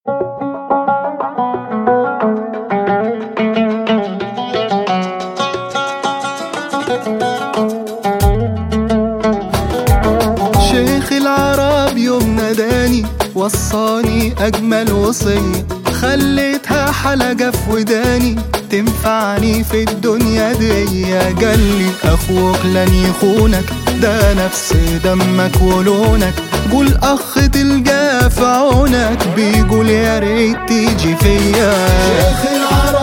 شيخ العرب يوم ناداني وصاني أجمل وصية خليتها حلقة في وداني تنفعني في الدنيا دي قالي أخوك لن يخونك ده نفس دمك ولونك قول أخ تلقاه في عونك بيقول يا ريت تيجي فيا شيخ العرب